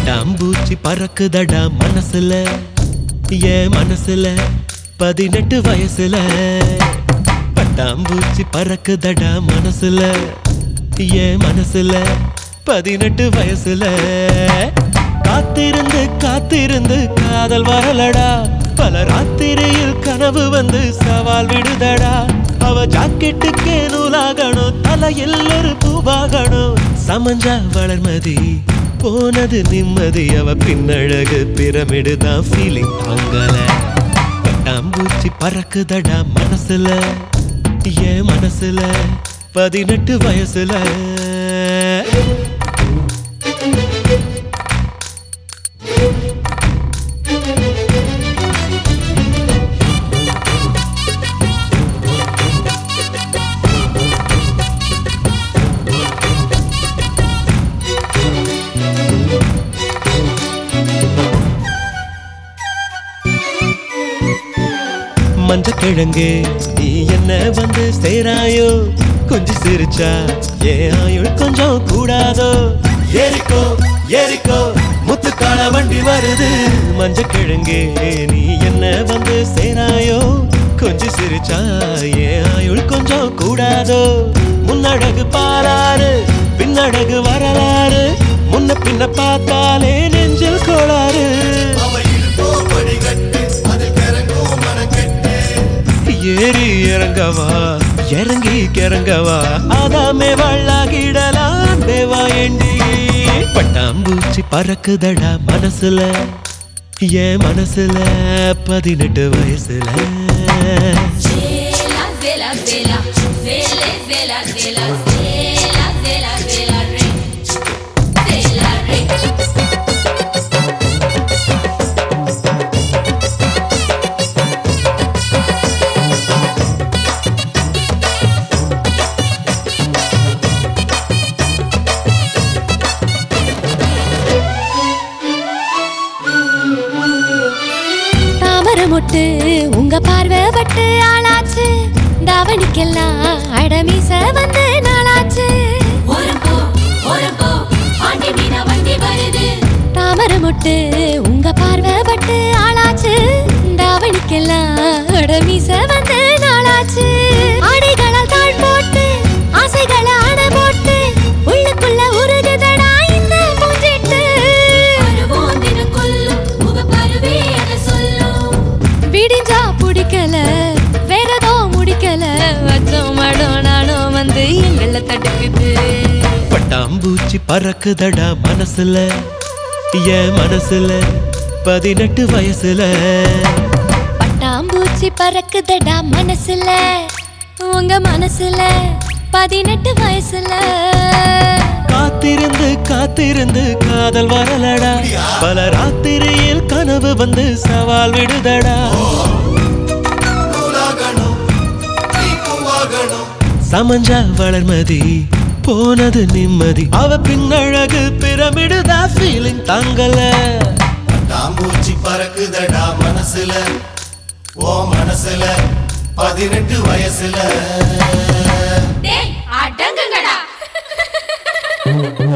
பட்டாம்பூச்சி பறக்குதடா மனசுல என் மனசுல பதினெட்டு வயசுல பட்டாம்பூச்சி பறக்குதடா மனசுல என் மனசுல பதினெட்டு வயசுல காத்திருந்து காத்திருந்து காதல் வரலடா பல ராத்திரியில் கனவு வந்து சவால் விடுதடா அவ ஜாக்கெட்டுக்கே நூலாகணும் தலையில் ஒரு பூவாகணும் சமஞ்சா வளர்மதி போனது நிம்மதி அவ பின்னழகு பிரமிடு தான் ஃபீலிங் தாங்கல பட்டாம்பூச்சி பறக்குதடா மனசுல என் மனசுல பதினெட்டு வயசுல மஞ்ச கிழங்கு நீ என்ன வந்து சேராயோ கொஞ்சம் சிரிச்சா ஏன் ஆயுள் கொஞ்சம் கூடாதோ ஏறிக்கோ ஏறிக்கோ முத்துக்கால வண்டி வருது மஞ்ச கிழங்கு நீ என்ன வந்து சேராயோ கொஞ்சம் சிரிச்சா ஏன் ஆயுள் கொஞ்சம் கூடாதோ முன்னழகு பாராரு பின்னழகு வரலாறு முன்ன பின்ன பார்த்தாலே நெஞ்சில் கோளாறு ஏறி இறங்கவா இறங்கி கிறங்கவா அதாமே வள்ளாகிடலாம் தேவா எண்டி பட்டாம்பூச்சி பறக்குதடா மனசுல என் மனசுல பதினெட்டு வயசுல Vela, vela, vela, vela, vela, vela, vela, vela, vela, re. Vela, re. தாமரை மொட்டு உங்க பார்வை பட்டு ஆளாச்சு தாவணிக்கெல்லாம் அடமீச வந்து நாளாச்சு ஓரம் போ, ஓரம் போ, ஆண்டி மீனா வண்டி வருது தாமரை மொட்டு உங்க பார்வை பட்டு ஆளாச்சு தாவணிக்கெல்லாம் அடமீச வந்து நாளாச்சு ஆடைகளால் தாழ் போட்டு ஆசைகளை அணை போட்டு உள்ளுக்குள்ள உருகுதடா இந்த பூஞ்சிட்டு பருவம் தினம் கொல்லும், முகப்பருவே அதை சொல்லும். விடிஞ்சா பிடிக்கல வேறதோ முடிக்கல வச்சோம் மடம் நானும் வந்து எங்களை தடுக்குது பட்டாம்பூச்சி பறக்குதடா மனசுல என் மனசுல பதினெட்டு வயசுல பட்டாம்பூச்சி பறக்குதடா மனசுல உங்க மனசுல பதினெட்டு வயசுல காத்திருந்து காத்திருந்து காதல் வரலடா பல ராத்திரியில் கனவு வந்து சவால் விடுதடா சமஞ்சா வளர்மதி போனது நிம்மதி அவ பின்னழகு பிரமிடுதா ஃபீலிங் தாங்கல தாம்பூச்சி பறக்குதடா மனசுல ஓ மனசுல பதினெட்டு வயசுல டேய், அடங்குங்கடா